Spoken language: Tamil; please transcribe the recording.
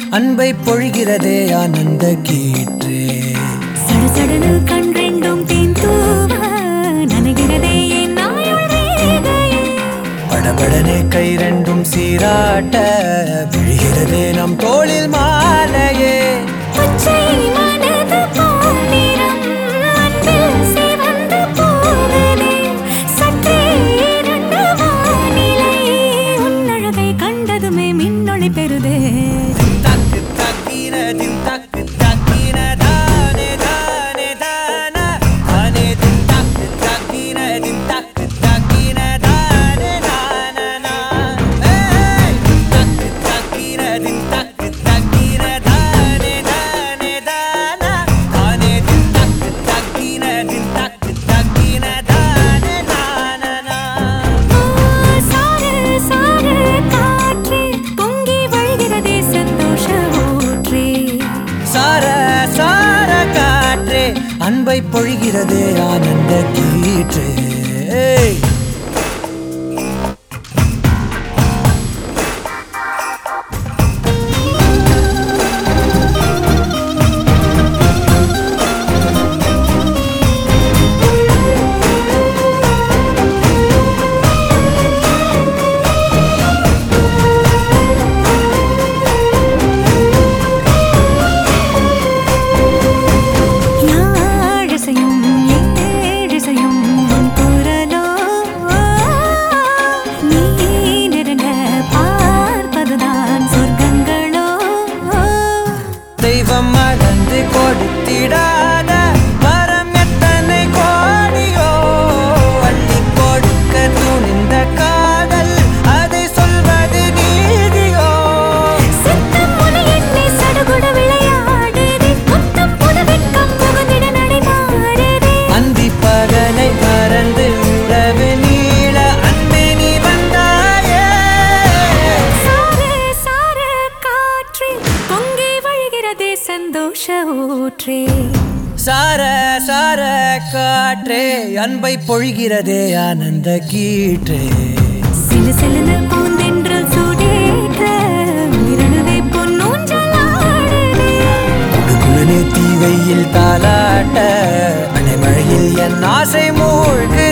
அன்பை பொழிகிறதே ஆனந்த கீற்றே சடுசடுன்னு கண் ரெண்டும் தேன் தூவ நனைகிறதே என் நாயுள் ரேகையே. படபடனே கை ரெண்டும் சீராட்ட விழுகிறதே நம் தோளில் மாலையே பச்சை மனது பொன்னிறம் அன்பில் சிவந்து போகுதே. சற்றே இருண்ட வானிலை உன் அழகை கண்டதுமே மின்னொளி பெறுதே தக்கு தக்கின தின் தக்கு தக்கின தானே தானே தானா தானே தின் தக்கு தக்கின தின் தக்கு தக்கின தானே நானா ஏய் தக்கு தக்கின தின் தக்கு தக்கின தானே தானே தானா தானே தின் தக்கு தக்கின தின் தக்கு தக்கின தானே நானா சார சார காற்றே பொங்கி வழிகிறதே சந்தோஷ ஊற்றே சார சார காற்றே அன்பை பொழிகிறதே ஆனந்த கீற்றே ஏய். யாழிசையும் ஏழிசையும் உன் குரலோ நீ நெருங்க பார்ப்பதுதான் சொர்க்கங்களோ தெய்வம் மறந்து கொடுத்திடாத வரம் எத்தனை கோடியோ அள்ளி கொடுக்க துணிந்த காதல் அதை சொல்வது நீதியோ சித்தம் உனை எண்ணி சடுகுட விளையாடுதே முத்தம் புது வெட்கம் புகுந்திட நடை மாறுதே அந்தி பகலை மறந்து உறவு நீள அன்பே நீ வந்தாயே சார சார காற்றே பொங்கி வழிகிறதே சந்தோஷ ஊற்றே சார சார காற்றே அன்பை பொழிகிறதே ஆனந்த கீற்றே சிலு சிலுன்னு பூந்தென்றல் சூடேற்ற உயிரணுவே பொன்னூஞ்சலாடுதே குடுகுளனே தீ வெயில் தாலாட்ட அணைமழையில் என் ஆசை மூழ்கு